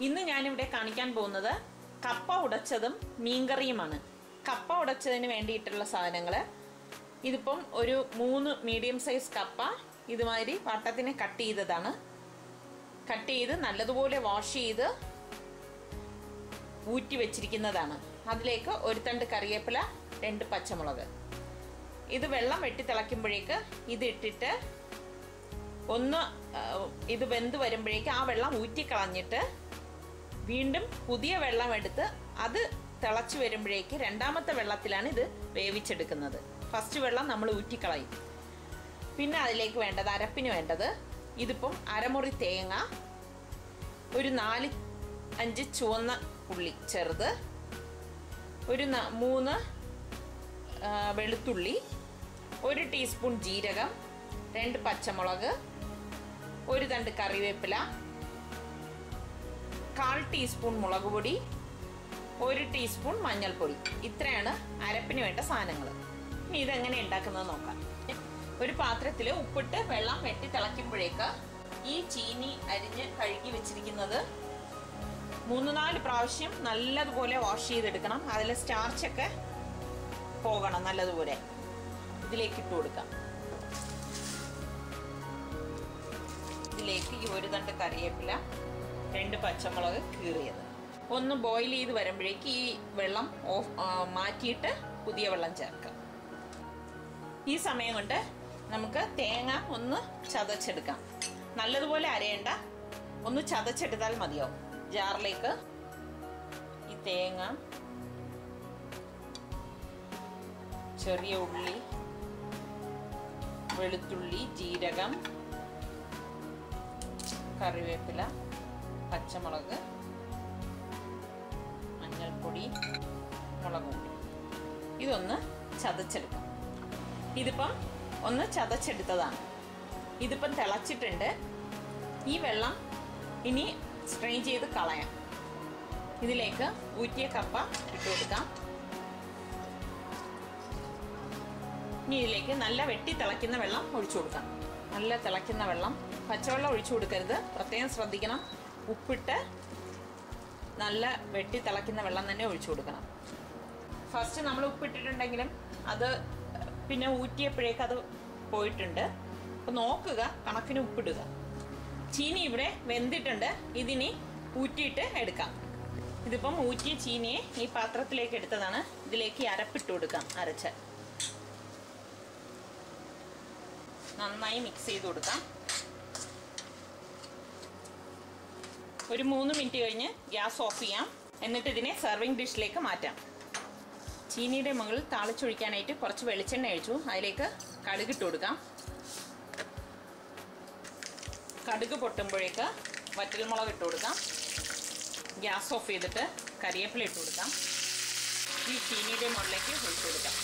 ഇന്ന് ഞാനിവിടെ കാണിക്കാൻ പോകുന്നത് കപ്പ ഉടച്ചതും മീൻകറിയുമാണ് കപ്പ ഉടച്ചതിന് വേണ്ടിയിട്ടുള്ള സാധനങ്ങൾ ഇതിപ്പം ഒരു മൂന്ന് മീഡിയം സൈസ് കപ്പ ഇതുമാതിരി വട്ടത്തിന് കട്ട് ചെയ്തതാണ് കട്ട് ചെയ്ത് നല്ലതുപോലെ വാഷ് ചെയ്ത് ഊറ്റി വെച്ചിരിക്കുന്നതാണ് അതിലേക്ക് ഒരു തണ്ട് കറിവേപ്പില രണ്ട് പച്ചമുളക് ഇത് വെള്ളം വെട്ടി തിളയ്ക്കുമ്പോഴേക്ക് ഇത് ഇട്ടിട്ട് ഒന്ന് ആ, ഇത് വെന്ത് വരുമ്പോഴേക്ക് ആ വെള്ളം ഊറ്റിക്കളഞ്ഞിട്ട് വീണ്ടും പുതിയ വെള്ളം എടുത്ത് അത് തിളച്ച് വരുമ്പോഴേക്ക് രണ്ടാമത്തെ വെള്ളത്തിലാണ് ഇത് വേവിച്ചെടുക്കുന്നത് ഫസ്റ്റ് വെള്ളം നമ്മൾ ഊറ്റിക്കളയും പിന്നെ അതിലേക്ക് വേണ്ടത് അരപ്പിന് വേണ്ടത് ഇതിപ്പം അരമുറി തേങ്ങ ഒരു നാല് അഞ്ച് ചുവന്ന ഉള്ളി ചെറുത് ഒരു ന- മൂന്ന് ആ, വെളുത്തുള്ളി ഒരു ടീസ്പൂൺ ജീരകം രണ്ട് പച്ചമുളക് ഒരു തണ്ട് കറിവേപ്പില കാൽ ടീസ്പൂൺ മുളക് പൊടി ഒരു ടീസ്പൂൺ മഞ്ഞൾപ്പൊടി ഇത്രയാണ് അരപ്പിന് വേണ്ട സാധനങ്ങൾ ഇനി ഇതെങ്ങനെ ഉണ്ടാക്കുന്നത് നോക്കാം ഒരു പാത്രത്തിൽ ഉപ്പിട്ട് വെള്ളം വെട്ടി തിളയ്ക്കുമ്പോഴേക്ക് ഈ ചീനി അരിഞ്ഞ് കഴുകി വെച്ചിരിക്കുന്നത് മൂന്ന് നാല് പ്രാവശ്യം നല്ലതുപോലെ വാഷ് ചെയ്തെടുക്കണം അതിൽ സ്റ്റാർച്ചൊക്കെ പോകണം നല്ലതുപോലെ ഇതിലേക്ക് ഇട്ട് കൊടുക്കാം ഇതിലേക്ക് ഈ ഒരു തണ്ട് കറിവേപ്പില രണ്ട് പച്ചമുളക് കീറിയത് ഒന്ന് ബോയിൽ ചെയ്ത് വരുമ്പോഴേക്ക് ഈ വെള്ളം ഓഫ് ആ, മാറ്റിയിട്ട് പുതിയ വെള്ളം ചേർക്കാം ഈ സമയം കൊണ്ട് നമുക്ക് തേങ്ങ ഒന്ന് ചതച്ചെടുക്കാം നല്ലതുപോലെ അരയണ്ട ഒന്ന് ചതച്ചെടുത്താൽ മതിയാവും ജാറിലേക്ക് ഈ തേങ്ങ ചെറിയ ഉള്ളി വെളുത്തുള്ളി ജീരകം കറിവേപ്പില പച്ചമുളക് മഞ്ഞൾപ്പൊടി മുളക് പൊടി ഇതൊന്ന് ചതച്ചെടുക്കാം ഇതിപ്പം ഒന്ന് ചതച്ചെടുത്തതാണ് ഇതിപ്പം തിളച്ചിട്ടുണ്ട് ഈ വെള്ളം ഇനി സ്ട്രെയിൻ ചെയ്ത് കളയാം ഇതിലേക്ക് ഊറ്റിയ കപ്പ ഇട്ട് കൊടുക്കാം ഇനി ഇതിലേക്ക് നല്ല വെട്ടി തിളയ്ക്കുന്ന വെള്ളം ഒഴിച്ചു കൊടുക്കാം നല്ല തിളയ്ക്കുന്ന വെള്ളം പച്ചവെള്ളം ഒഴിച്ചു കൊടുക്കരുത് പ്രത്യേകം ശ്രദ്ധിക്കണം ഉപ്പിട്ട് നല്ല വെട്ടി തിളയ്ക്കുന്ന വെള്ളം തന്നെ ഒഴിച്ചു കൊടുക്കണം ഫസ്റ്റ് നമ്മൾ ഉപ്പിട്ടിട്ടുണ്ടെങ്കിലും അത് പിന്നെ ഊറ്റിയപ്പോഴേക്ക് അത് പോയിട്ടുണ്ട് അപ്പോൾ നോക്കുക കണക്കിന് ഉപ്പിടുക ചീനി ഇവിടെ വെന്തിട്ടുണ്ട് ഇതിനി ഊറ്റിയിട്ട് എടുക്കാം ഇതിപ്പം ഊറ്റിയ ചീനിയെ ഈ പാത്രത്തിലേക്ക് എടുത്തതാണ് ഇതിലേക്ക് ഈ അരപ്പിട്ട് കൊടുക്കാം അരച്ച് നന്നായി മിക്സ് ചെയ്ത് കൊടുക്കാം ഒരു മൂന്ന് മിനിറ്റ് കഴിഞ്ഞ് ഗ്യാസ് ഓഫ് ചെയ്യാം എന്നിട്ട് ഇതിനെ സെർവിങ് ഡിഷിലേക്ക് മാറ്റാം ചീനിയുടെ മുകളിൽ താളിച്ചൊഴിക്കാനായിട്ട് കുറച്ച് വെളിച്ചെണ്ണ ഒഴിച്ചു അതിലേക്ക് കടുക് ഇട്ട് കൊടുക്കാം കടുക് പൊട്ടുമ്പോഴേക്ക് വറ്റൽമുളക് ഇട്ട് കൊടുക്കാം ഗ്യാസ് ഓഫ് ചെയ്തിട്ട് കരിവേപ്പില ഇട്ട് കൊടുക്കാം ഈ ചീനിയുടെ മുകളിലേക്ക് ഒഴിച്ചു കൊടുക്കാം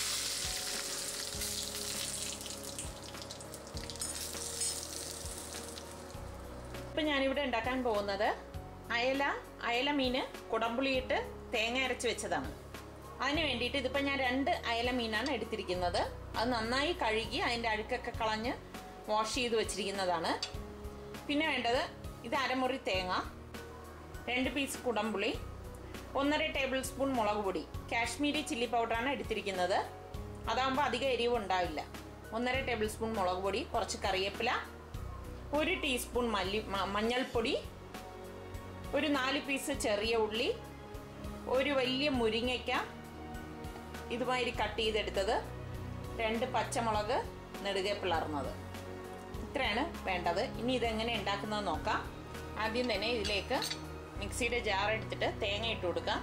ഇപ്പം ഞാനിവിടെ ഉണ്ടാക്കാൻ പോകുന്നത് അയല അയല മീന് കുടംപുളിയിട്ട് തേങ്ങ അരച്ച് വെച്ചതാണ് അതിന് വേണ്ടിയിട്ട് ഇതിപ്പോൾ ഞാൻ രണ്ട് അയല മീനാണ് എടുത്തിരിക്കുന്നത് അത് നന്നായി കഴുകി അതിൻ്റെ അഴുക്കൊക്കെ കളഞ്ഞ് വാഷ് ചെയ്ത് വെച്ചിരിക്കുന്നതാണ് പിന്നെ വേണ്ടത് ഇത് അരമുറി തേങ്ങ രണ്ട് പീസ് കുടംപുളി ഒന്നര ടേബിൾ സ്പൂൺ മുളക് പൊടി കാശ്മീരി ചില്ലി പൗഡറാണ് എടുത്തിരിക്കുന്നത് അതാകുമ്പോൾ അധികം എരിവ് ഉണ്ടാവില്ല ഒന്നര ടേബിൾ സ്പൂൺ മുളക് പൊടി കുറച്ച് കറിവേപ്പില ഒരു ടീസ്പൂൺ മല്ലി മ- മഞ്ഞൾപ്പൊടി ഒരു നാല് പീസ് ചെറിയ ഉള്ളി ഒരു വലിയ മുരിങ്ങയ്ക്ക ഇതുമാതിരി കട്ട് ചെയ്തെടുത്തത് രണ്ട് പച്ചമുളക് നെടുകെ പിളർന്നത് ഇത്രയാണ് വേണ്ടത് ഇനി ഇതെങ്ങനെ ഉണ്ടാക്കുന്നത് നോക്കാം ആദ്യം തന്നെ ഇതിലേക്ക് മിക്സിയുടെ ജാർ എടുത്തിട്ട് തേങ്ങ ഇട്ട് കൊടുക്കാം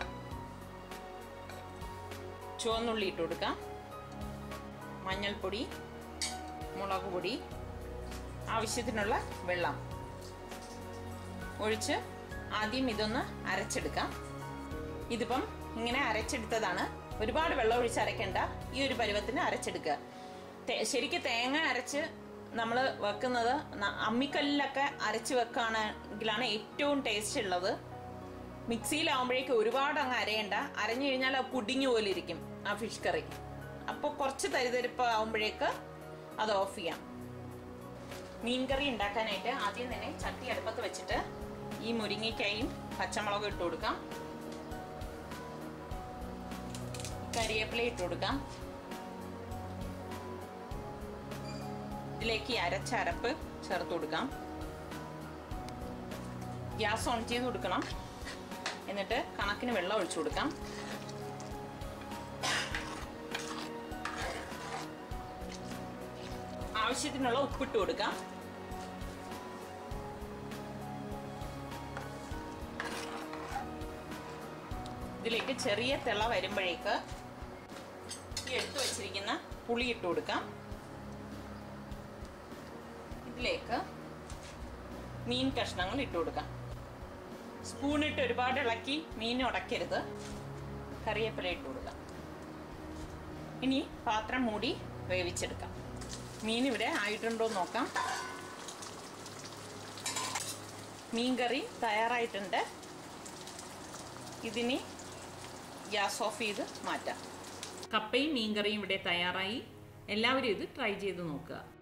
ചുവന്നുള്ളി ഇട്ട് കൊടുക്കാം മഞ്ഞൾപ്പൊടി മുളക് പൊടി ആവശ്യത്തിനുള്ള വെള്ളം ഒഴിച്ച് ആദ്യം ഇതൊന്ന് അരച്ചെടുക്കാം ഇതിപ്പം ഇങ്ങനെ അരച്ചെടുത്തതാണ് ഒരുപാട് വെള്ളം ഒഴിച്ച് അരയ്ക്കണ്ട ഈ ഒരു പരുവത്തിന് അരച്ചെടുക്കുക തേ- ശരിക്ക് തേങ്ങ അരച്ച് നമ്മൾ വെക്കുന്നത് ന- അമ്മിക്കല്ലിലൊക്കെ അരച്ച് വെക്കുകയാണെങ്കിലാണ് ഏറ്റവും ടേസ്റ്റ് ഉള്ളത് മിക്സിയിലാവുമ്പോഴേക്ക് ഒരുപാട് അങ്ങ് അരയണ്ട അരഞ്ഞു കഴിഞ്ഞാൽ ആ പുഡിങ് പോലെ ഇരിക്കും ആ ഫിഷ് കറി അപ്പോൾ കുറച്ച് തരിതരിപ്പ് ആവുമ്പോഴേക്ക് അത് ഓഫ് ചെയ്യാം മീൻകറി ഉണ്ടാക്കാനായിട്ട് ആദ്യം തന്നെ ചട്ടി അടുപ്പത്ത് വെച്ചിട്ട് ഈ മുരിങ്ങയ്ക്കായും പച്ചമുളക് ഇട്ട് കൊടുക്കാം കരിവേപ്പില ഇട്ട് കൊടുക്കാം ഇതിലേക്ക് ഈ അരച്ച അരപ്പ് ചേർത്ത് കൊടുക്കാം ഗ്യാസ് ഓൺ ചെയ്ത് കൊടുക്കണം എന്നിട്ട് കണക്കിന് വെള്ളം ഒഴിച്ചു കൊടുക്കാം ആവശ്യത്തിനുള്ള ഉപ്പിട്ട് കൊടുക്കാം ഇതിലേക്ക് ചെറിയ തിള വരുമ്പോഴേക്ക് ഈ എടുത്തു വച്ചിരിക്കുന്ന പുളി ഇട്ട് കൊടുക്കാം ഇതിലേക്ക് മീൻ കഷ്ണങ്ങൾ ഇട്ട് കൊടുക്കാം സ്പൂണിട്ട് ഒരുപാട് ഇളക്കി മീൻ ഉടക്കരുത് കറിവേപ്പില ഇട്ട് കൊടുക്കാം ഇനി പാത്രം മൂടി വേവിച്ചെടുക്കാം മീൻ ഇവിടെ ആയിട്ടുണ്ടോ എന്ന് നോക്കാം മീൻ കറി തയ്യാറായിട്ടുണ്ട് ഇതിനി ഗ്യാസ് ഓഫ് ചെയ്ത് മാറ്റാം കപ്പയും മീൻകറിയും ഇവിടെ തയ്യാറായി എല്ലാവരും ഇത് ട്രൈ ചെയ്ത് നോക്കുക